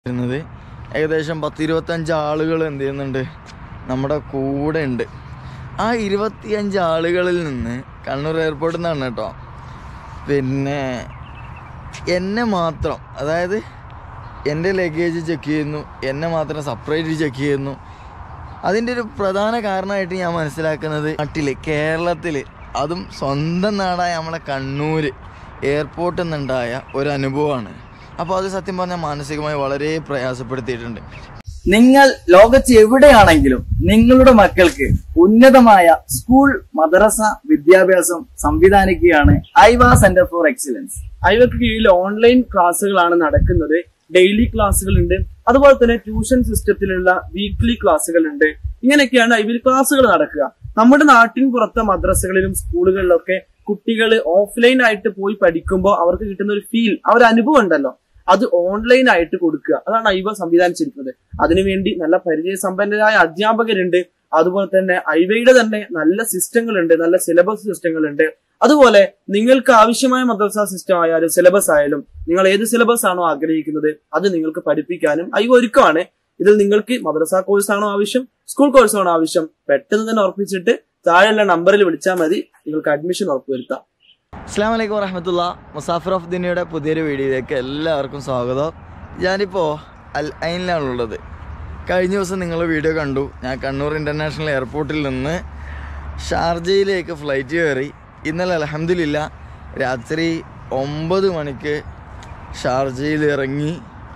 വരുന്നത് ഏകദേശം പത്തിരുപത്തഞ്ച് ആളുകൾ എന്ത് ചെയ്യുന്നുണ്ട് നമ്മുടെ കൂടെ ഉണ്ട് ആ ഇരുപത്തിയഞ്ച് ആളുകളിൽ നിന്ന് കണ്ണൂർ എയർപോർട്ടിൽ നിന്നാണ് കേട്ടോ പിന്നെ എന്നെ മാത്രം അതായത് എൻ്റെ ലഗേജ് ചെക്ക് ചെയ്യുന്നു എന്നെ മാത്രം സെപ്പറേറ്റ് ചെക്ക് ചെയ്യുന്നു അതിൻ്റെ ഒരു പ്രധാന കാരണമായിട്ട് ഞാൻ മനസ്സിലാക്കുന്നത് നാട്ടിൽ കേരളത്തിൽ അതും സ്വന്തം നാടായ നമ്മളെ കണ്ണൂർ എയർപോർട്ടിൽ നിന്നുണ്ടായ ഒരു അനുഭവമാണ് അപ്പോൾ അത് സത്യം പറഞ്ഞാൽ മാനസികമായി വളരെ പ്രയാസപ്പെടുത്തിയിട്ടുണ്ട് നിങ്ങൾ ലോകത്ത് എവിടെയാണെങ്കിലും നിങ്ങളുടെ മക്കൾക്ക് ഉന്നതമായ സ്കൂൾ മദ്രസ വിദ്യാഭ്യാസം സംവിധാനിക്കുകയാണ് ഐവ സെന്റർ ഫോർ എക്സലൻസ് ഐവക്ക് കീഴിൽ ഓൺലൈൻ ക്ലാസ്സുകളാണ് നടക്കുന്നത് ഡെയിലി ക്ലാസ്സുകൾ ഉണ്ട് അതുപോലെ തന്നെ ട്യൂഷൻ സിസ്റ്റത്തിലുള്ള വീക്ക്ലി ക്ലാസ്സുകൾ ഉണ്ട് ഇങ്ങനെയൊക്കെയാണ് ഐവിൽ ക്ലാസ്സുകൾ നടക്കുക നമ്മുടെ നാട്ടിൻ പുറത്തെ മദ്രസകളിലും സ്കൂളുകളിലൊക്കെ കുട്ടികൾ ഓഫ്ലൈൻ ആയിട്ട് പോയി പഠിക്കുമ്പോൾ അവർക്ക് കിട്ടുന്ന ഒരു ഫീൽ ആ ഒരു അനുഭവം ഉണ്ടല്ലോ അത് ഓൺലൈൻ ആയിട്ട് കൊടുക്കുക അതാണ് ഐവ സംവിധാനിച്ചിരിക്കുന്നത് അതിനുവേണ്ടി നല്ല പരിചയസമ്പന്നരായ അധ്യാപകരുണ്ട് അതുപോലെ തന്നെ ഐവയുടെ തന്നെ നല്ല സിസ്റ്റങ്ങളുണ്ട് നല്ല സിലബസ് സിസ്റ്റങ്ങളുണ്ട് അതുപോലെ നിങ്ങൾക്ക് ആവശ്യമായ മദ്രസ സിസ്റ്റം ആയാലും സിലബസ് ആയാലും നിങ്ങൾ ഏത് സിലബസ് ആണോ ആഗ്രഹിക്കുന്നത് അത് നിങ്ങൾക്ക് പഠിപ്പിക്കാനും ഐവ ഒരുക്കമാണ് ഇതിൽ നിങ്ങൾക്ക് മദ്രസ കോഴ്സ് ആണോ ആവശ്യം സ്കൂൾ കോഴ്സ് ആണോ ആവശ്യം പെട്ടെന്ന് തന്നെ ഉറപ്പിച്ചിട്ട് താഴെയുള്ള നമ്പറിൽ വിളിച്ചാൽ മതി നിങ്ങൾക്ക് അഡ്മിഷൻ ഉറപ്പുവരുത്താം അസ്സാം വലൈക്കും വറഹമത്തുള്ള മുസാഫർ ഓഫ് ദിനയുടെ പുതിയൊരു വീഡിയോയിലേക്ക് എല്ലാവർക്കും സ്വാഗതം ഞാനിപ്പോൾ അൽ ഐനിലാണുള്ളത് കഴിഞ്ഞ ദിവസം നിങ്ങൾ വീഡിയോ കണ്ടു ഞാൻ കണ്ണൂർ ഇൻ്റർനാഷണൽ എയർപോർട്ടിൽ നിന്ന് ഷാർജയിലേക്ക് ഫ്ലൈറ്റ് കയറി ഇന്നലെ അലഹമില്ല രാത്രി ഒമ്പത് മണിക്ക് ഷാർജയിൽ ഇറങ്ങി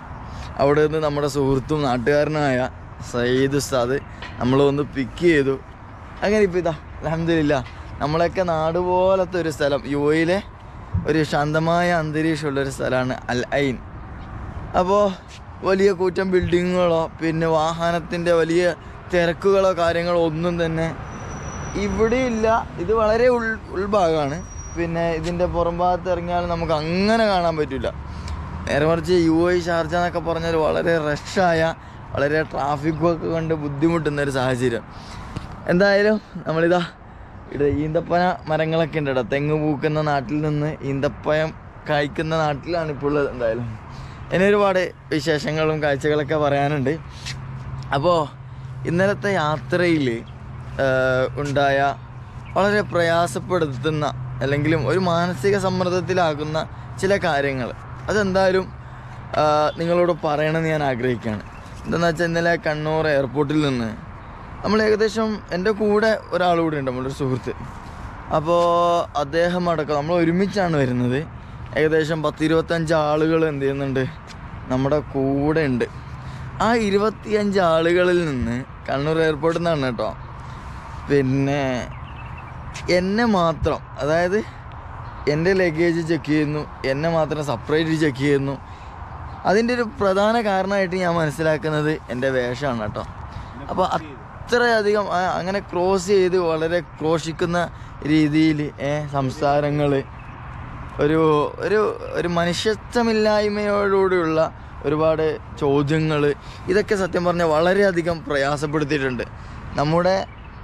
അവിടെ നിന്ന് നമ്മുടെ സുഹൃത്തും നാട്ടുകാരനായ സയ്യിദ് ഉസ്താദ് നമ്മൾ വന്ന് പിക്ക് ചെയ്തു അങ്ങനെ ഇപ്പോൾ ഇതാ അലഹമില്ല നമ്മളൊക്കെ നാട് പോലത്തെ ഒരു സ്ഥലം യു എയിലെ ഒരു ശാന്തമായ അന്തരീക്ഷമുള്ളൊരു സ്ഥലമാണ് അൽ ഐൻ അപ്പോൾ വലിയ കൂറ്റൻ ബിൽഡിങ്ങുകളോ പിന്നെ വാഹനത്തിൻ്റെ വലിയ തിരക്കുകളോ കാര്യങ്ങളോ ഒന്നും തന്നെ ഇവിടെ ഇല്ല ഇത് വളരെ ഉൾ ഉൾഭാഗമാണ് പിന്നെ ഇതിൻ്റെ പുറം ഭാഗത്ത് ഇറങ്ങിയാൽ നമുക്ക് അങ്ങനെ കാണാൻ പറ്റില്ല നേരെ മറിച്ച് യു ഐ ഷാർജ എന്നൊക്കെ പറഞ്ഞാൽ വളരെ റഷായ വളരെ ട്രാഫിക്കൊക്കെ കൊണ്ട് ബുദ്ധിമുട്ടുന്ന ഒരു സാഹചര്യം എന്തായാലും നമ്മളിതാ ഇവിടെ ഈന്തപ്പന മരങ്ങളൊക്കെ ഉണ്ട് കേട്ടോ തെങ്ങ് പൂക്കുന്ന നാട്ടിൽ നിന്ന് ഈന്തപ്പഴം കായ്ക്കുന്ന നാട്ടിലാണ് ഇപ്പോൾ ഉള്ളത് എന്തായാലും ഇനി ഒരുപാട് വിശേഷങ്ങളും കാഴ്ചകളൊക്കെ പറയാനുണ്ട് അപ്പോൾ ഇന്നലത്തെ യാത്രയിൽ ഉണ്ടായ വളരെ പ്രയാസപ്പെടുത്തുന്ന അല്ലെങ്കിലും ഒരു മാനസിക സമ്മർദ്ദത്തിലാകുന്ന ചില കാര്യങ്ങൾ അതെന്തായാലും ആ, നിങ്ങളോട് പറയണമെന്ന് ഞാൻ ആഗ്രഹിക്കുകയാണ് എന്താണെന്ന് വെച്ചാൽ ഇന്നലെ കണ്ണൂർ എയർപോർട്ടിൽ നിന്ന് നമ്മൾ ഏകദേശം എൻ്റെ കൂടെ ഒരാൾ കൂടെ ഉണ്ട് നമ്മളൊരു സുഹൃത്ത് അപ്പോൾ അദ്ദേഹം അടക്കം നമ്മൾ ഒരുമിച്ചാണ് വരുന്നത് ഏകദേശം പത്തിരുപത്തഞ്ച് ആളുകൾ എന്ത് ചെയ്യുന്നുണ്ട് നമ്മുടെ കൂടെ ഉണ്ട് ആ ഇരുപത്തിയഞ്ച് ആളുകളിൽ നിന്ന് കണ്ണൂർ എയർപോർട്ടിൽ നിന്നാണ് കേട്ടോ പിന്നെ എന്നെ മാത്രം അതായത് എൻ്റെ ലഗേജ് ചെക്ക് ചെയ്യുന്നു എന്നെ മാത്രം സെപ്പറേറ്റ് ചെക്ക് ചെയ്യുന്നു അതിൻ്റെ ഒരു പ്രധാന കാരണമായിട്ട് ഞാൻ മനസ്സിലാക്കുന്നത് എൻ്റെ വേഷമാണ് കേട്ടോ അപ്പോൾ അത്രയധികം ആ, അങ്ങനെ ക്രോസ് ചെയ്ത് വളരെ ക്രോശിക്കുന്ന രീതിയിൽ സംസാരങ്ങൾ ഒരു ഒരു ഒരു മനുഷ്യത്വമില്ലായ്മയോടുകൂടിയുള്ള ഒരുപാട് ചോദ്യങ്ങൾ ഇതൊക്കെ സത്യം പറഞ്ഞാൽ വളരെയധികം പ്രയാസപ്പെടുത്തിയിട്ടുണ്ട് നമ്മുടെ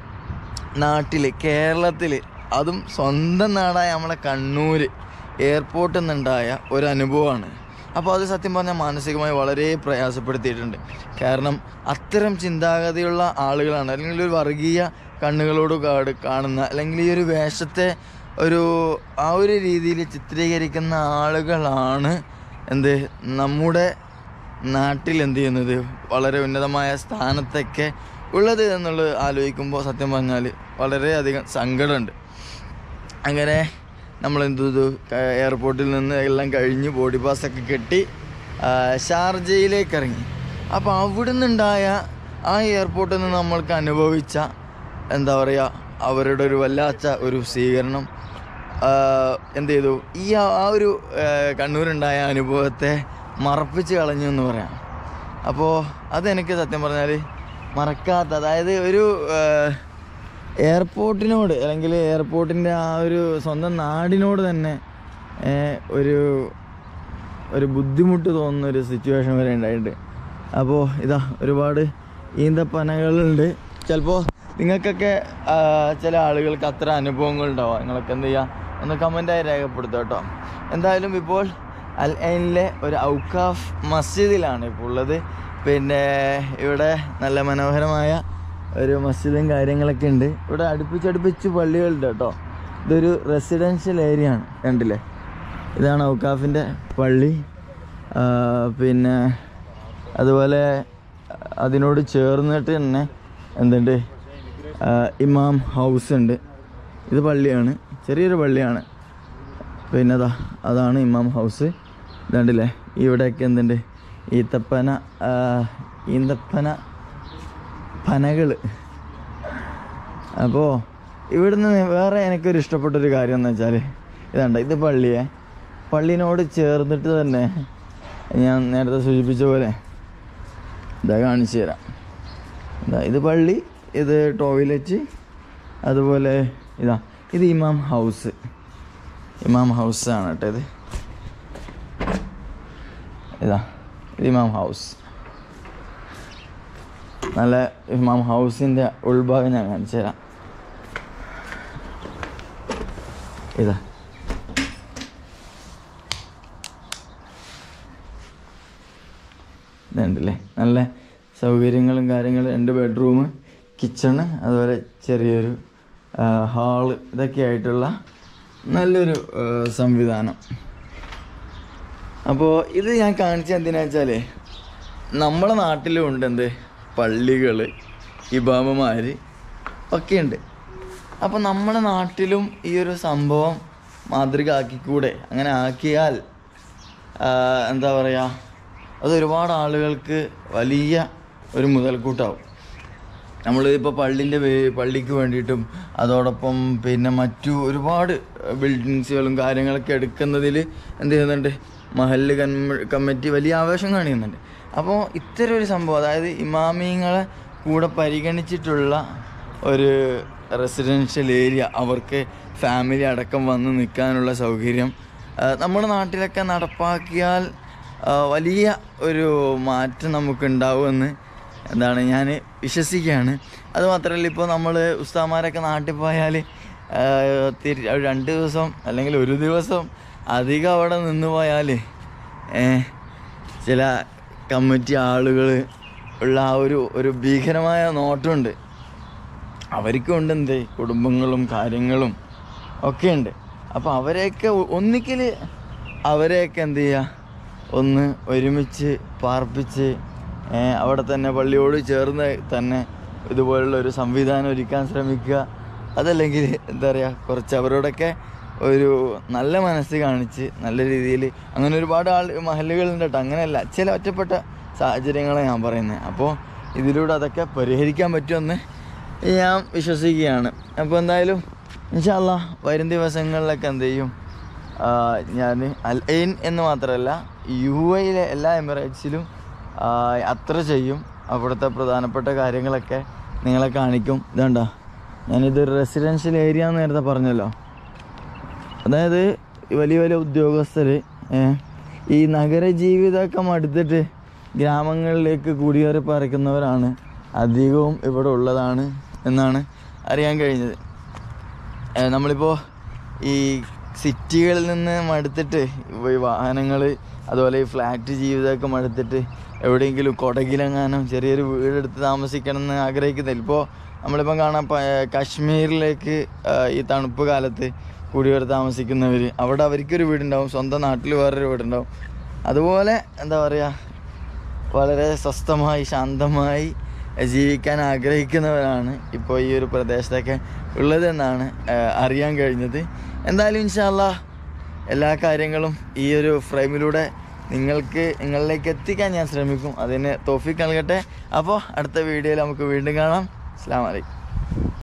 നാട്ടിൽ കേരളത്തിൽ അതും സ്വന്തം നാടായ നമ്മളെ കണ്ണൂർ എയർപോർട്ടിൽ നിന്നുണ്ടായ ഒരു അനുഭവമാണ് അപ്പോൾ അത് സത്യം പറഞ്ഞാൽ മാനസികമായി വളരെ പ്രയാസപ്പെടുത്തിയിട്ടുണ്ട് കാരണം അത്തരം ചിന്താഗതിയുള്ള ആളുകളാണ് അല്ലെങ്കിൽ ഒരു വർഗീയ കണ്ണുകളോട് കാട് കാണുന്ന അല്ലെങ്കിൽ ഈ ഒരു വേഷത്തെ ഒരു ആ ഒരു രീതിയിൽ ചിത്രീകരിക്കുന്ന ആളുകളാണ് എന്ത് നമ്മുടെ നാട്ടിൽ എന്ത് ചെയ്യുന്നത് വളരെ ഉന്നതമായ സ്ഥാനത്തൊക്കെ ഉള്ളത് എന്നുള്ളത് ആലോചിക്കുമ്പോൾ സത്യം പറഞ്ഞാൽ വളരെയധികം സങ്കടമുണ്ട് അങ്ങനെ നമ്മൾ എന്ത് ചെയ്തു ക- എയർപോർട്ടിൽ നിന്ന് എല്ലാം കഴിഞ്ഞ് ബോഡി പാസ്സൊക്കെ കെട്ടി ആ, ഷാർജയിലേക്ക് ഇറങ്ങി അപ്പോൾ അവിടെ നിന്നുണ്ടായ ആ എയർപോർട്ടിൽ നിന്ന് നമ്മൾക്ക് അനുഭവിച്ച എന്താ പറയുക അവരുടെ ഒരു വല്ലാത്ത ഒരു സ്വീകരണം ആ, എന്ത് ചെയ്തു ഈ ആ- ആ ഒരു ആ, കണ്ണൂരുണ്ടായ അനുഭവത്തെ മറപ്പിച്ച് കളഞ്ഞു എന്ന് പറയാം അപ്പോൾ അതെനിക്ക് സത്യം പറഞ്ഞാൽ മറക്കാത്ത അതായത് ഒരു ആ, എയർപോർട്ടിനോട് അല്ലെങ്കിൽ എയർപോർട്ടിൻ്റെ ആ ഒരു സ്വന്തം നാടിനോട് തന്നെ ഏ, ഒരു ഒരു ബുദ്ധിമുട്ട് തോന്നുന്ന ഒരു സിറ്റുവേഷൻ വരെ ഉണ്ടായിട്ടുണ്ട് അപ്പോൾ ഇതാ ഒരുപാട് ഈന്തപ്പനകളുണ്ട് ചിലപ്പോൾ നിങ്ങൾക്കൊക്കെ ആ, ചില ആളുകൾക്ക് അത്ര അനുഭവങ്ങൾ ഉണ്ടാവും നിങ്ങളൊക്കെ എന്ത് ചെയ്യുക ഒന്ന് കമൻറ്റായി രേഖപ്പെടുത്തുക കേട്ടോ എന്തായാലും ഇപ്പോൾ അൽ ഐനിലെ ഒരു ഔക്കാഫ് മസ്ജിദിലാണ് ഇപ്പോൾ ഉള്ളത് പിന്നെ ഇവിടെ നല്ല മനോഹരമായ ഒരു മസ്ജിദും കാര്യങ്ങളൊക്കെ ഉണ്ട് ഇവിടെ അടുപ്പിച്ചടുപ്പിച്ച് പള്ളികളുണ്ട് കേട്ടോ ഇതൊരു റെസിഡൻഷ്യൽ ഏരിയ ആണ് കണ്ടില്ലേ ഇതാണ് ഔക്കാഫിൻ്റെ പള്ളി ആ, പിന്നെ അതുപോലെ അതിനോട് ചേർന്നിട്ട് തന്നെ എന്തുണ്ട് ആ, ഇമാം ഹൗസ് ഉണ്ട് ഇത് പള്ളിയാണ് ചെറിയൊരു പള്ളിയാണ് പിന്നെ അതാ അതാണ് ഇമാം ഹൗസ് ഇതാണ്ടില്ലേ ഇവിടെയൊക്കെ എന്തുണ്ട് ഈത്തപ്പന ആ, ഈന്തപ്പന പനകൾ അപ്പോൾ ഇവിടുന്ന് വേറെ എനിക്കൊരു ഇഷ്ടപ്പെട്ടൊരു കാര്യം എന്ന് വെച്ചാൽ ഇതാണ്ട ഇത് പള്ളിയെ പള്ളിനോട് ചേർന്നിട്ട് തന്നെ ഞാൻ നേരത്തെ സൂചിപ്പിച്ച പോലെ ഇതാ കാണിച്ചു തരാം ഇതാ ഇത് പള്ളി ഇത് ടോയ്ലറ്റ് അതുപോലെ ഇതാ ഇത് ഇമാം ഹൗസ് ഇമാം ഹൗസ് ആണ് കേട്ടോ ഇത് ഇതാ ഇത് ഇമാം ഹൗസ് നല്ല ഇമാം ഹൗസിൻ്റെ ഉൾഭാഗം ഞാൻ കാണിച്ചു തരാം ഇതാ ഇതുണ്ടല്ലേ നല്ല സൗകര്യങ്ങളും കാര്യങ്ങളും രണ്ട് ബെഡ്റൂം കിച്ചണ് അതുപോലെ ചെറിയൊരു ഹാള് ഇതൊക്കെ ആയിട്ടുള്ള നല്ലൊരു ആ, സംവിധാനം അപ്പോൾ ഇത് ഞാൻ കാണിച്ച എന്തിനാ വെച്ചാൽ നമ്മളെ നാട്ടിലും ഉണ്ട് എന്ത് പള്ളികൾ ഇബാമമാർ ഒക്കെ ഉണ്ട് അപ്പോൾ നമ്മുടെ നാട്ടിലും ഈ ഒരു സംഭവം മാതൃക ആക്കിക്കൂടെ അങ്ങനെ ആക്കിയാൽ ആ, എന്താ പറയുക അത് ഒരുപാട് ആളുകൾക്ക് വലിയ ഒരു മുതൽക്കൂട്ടാവും നമ്മൾ ഇപ്പോൾ പള്ളിൻ്റെ പള്ളിക്ക് വേണ്ടിയിട്ടും അതോടൊപ്പം പിന്നെ മറ്റു ഒരുപാട് ബിൽഡിങ്സുകളും കാര്യങ്ങളൊക്കെ എടുക്കുന്നതിൽ എന്ത് ചെയ്യുന്നുണ്ട് മഹല്ല് കമ്മ കമ്മിറ്റി വലിയ ആവേശം കാണിക്കുന്നുണ്ട് അപ്പോൾ ഇത്തരം ഒരു സംഭവം അതായത് ഇമാമിങ്ങളെ കൂടെ പരിഗണിച്ചിട്ടുള്ള ഒരു റെസിഡൻഷ്യൽ ഏരിയ അവർക്ക് ഫാമിലി അടക്കം വന്ന് നിൽക്കാനുള്ള സൗകര്യം ആ, നമ്മുടെ നാട്ടിലൊക്കെ നടപ്പാക്കിയാൽ ആ, വലിയ ഒരു മാറ്റം നമുക്കുണ്ടാവുമെന്ന് എന്താണ് ഞാൻ വിശ്വസിക്കുകയാണ് അതുമാത്രമല്ല ഇപ്പോൾ നമ്മൾ ഉസ്താമാരൊക്കെ നാട്ടിൽ പോയാൽ തിരി രണ്ട് ദിവസം അല്ലെങ്കിൽ ഒരു ദിവസം അധികം അവിടെ നിന്ന് പോയാൽ ചില കമ്മിറ്റി ആളുകൾ ഉള്ള ആ ഒരു ഒരു ഭീകരമായ നോട്ടമുണ്ട് അവർക്കും ഉണ്ട് എന്ത് കുടുംബങ്ങളും കാര്യങ്ങളും ഒക്കെ ഉണ്ട് അപ്പോൾ അവരെയൊക്കെ ഒ- ഒന്നിക്കൽ അവരെയൊക്കെ എന്ത് ചെയ്യുക ഒന്ന് ഒരുമിച്ച് പാർപ്പിച്ച് ഏ, അവിടെ തന്നെ പള്ളിയോട് ചേർന്ന് തന്നെ ഇതുപോലുള്ള ഒരു സംവിധാനം ഒരുക്കാൻ ശ്രമിക്കുക അതല്ലെങ്കിൽ എന്താ പറയുക കുറച്ച് അവരോടൊക്കെ ഒരു നല്ല മനസ്സ് കാണിച്ച് നല്ല രീതിയിൽ അങ്ങനെ ഒരുപാട് ആൾ മഹലുകളുണ്ട് കേട്ടോ അങ്ങനെയല്ല ചില ഒറ്റപ്പെട്ട സാഹചര്യങ്ങളാണ് ഞാൻ പറയുന്നത് അപ്പോൾ ഇതിലൂടെ അതൊക്കെ പരിഹരിക്കാൻ പറ്റുമെന്ന് ഞാൻ വിശ്വസിക്കുകയാണ് അപ്പോൾ എന്തായാലും ഇൻഷാല്ല വരും ദിവസങ്ങളിലൊക്കെ എന്ത് ചെയ്യും ഞാൻ അൽ ഐൻ എന്ന് മാത്രമല്ല യു എയിലെ എല്ലാ എമിറേറ്റ്സിലും ആ, യാത്ര ചെയ്യും അവിടുത്തെ പ്രധാനപ്പെട്ട കാര്യങ്ങളൊക്കെ നിങ്ങളെ കാണിക്കും ഇതുണ്ട ഞാനിത് റെസിഡൻഷ്യൽ ഏരിയ എന്ന് നേരത്തെ പറഞ്ഞല്ലോ അതായത് ഈ വലിയ വലിയ ഉദ്യോഗസ്ഥർ ഈ നഗര ജീവിതമൊക്കെ മടുത്തിട്ട് ഗ്രാമങ്ങളിലേക്ക് കുടിയേറി പറിക്കുന്നവരാണ് അധികവും ഇവിടെ ഉള്ളതാണ് എന്നാണ് അറിയാൻ കഴിഞ്ഞത് ഏഹ് നമ്മളിപ്പോൾ ഈ സിറ്റികളിൽ നിന്ന് മടുത്തിട്ട് ഈ വാഹനങ്ങൾ അതുപോലെ ഈ ഫ്ലാറ്റ് ജീവിതമൊക്കെ മടുത്തിട്ട് എവിടെയെങ്കിലും കൊടകിലെങ്ങാനും ചെറിയൊരു വീടെടുത്ത് താമസിക്കണം എന്ന് ആഗ്രഹിക്കുന്നില്ല ഇപ്പോൾ നമ്മളിപ്പം കാണാം പ- കാശ്മീരിലേക്ക് ആഹ് ഈ തണുപ്പ് കാലത്ത് കുടിയേറി താമസിക്കുന്നവർ അവിടെ അവർക്കൊരു വീടുണ്ടാവും സ്വന്തം നാട്ടിൽ വേറൊരു വീടുണ്ടാവും അതുപോലെ എന്താ പറയുക വളരെ സ്വസ്ഥമായി ശാന്തമായി ജീവിക്കാൻ ആഗ്രഹിക്കുന്നവരാണ് ഇപ്പോൾ ഈ ഒരു പ്രദേശത്തൊക്കെ ഉള്ളതെന്നാണ് ആ, അറിയാൻ കഴിഞ്ഞത് എന്തായാലും ഇൻഷാല്ല എല്ലാ കാര്യങ്ങളും ഈ ഒരു ഫ്രെയിമിലൂടെ നിങ്ങൾക്ക് നിങ്ങളിലേക്ക് എത്തിക്കാൻ ഞാൻ ശ്രമിക്കും അതിന് തോഫിക്ക് നൽകട്ടെ അപ്പോൾ അടുത്ത വീഡിയോയിൽ നമുക്ക് വീണ്ടും കാണാം അസ്സാം വലൈക്കും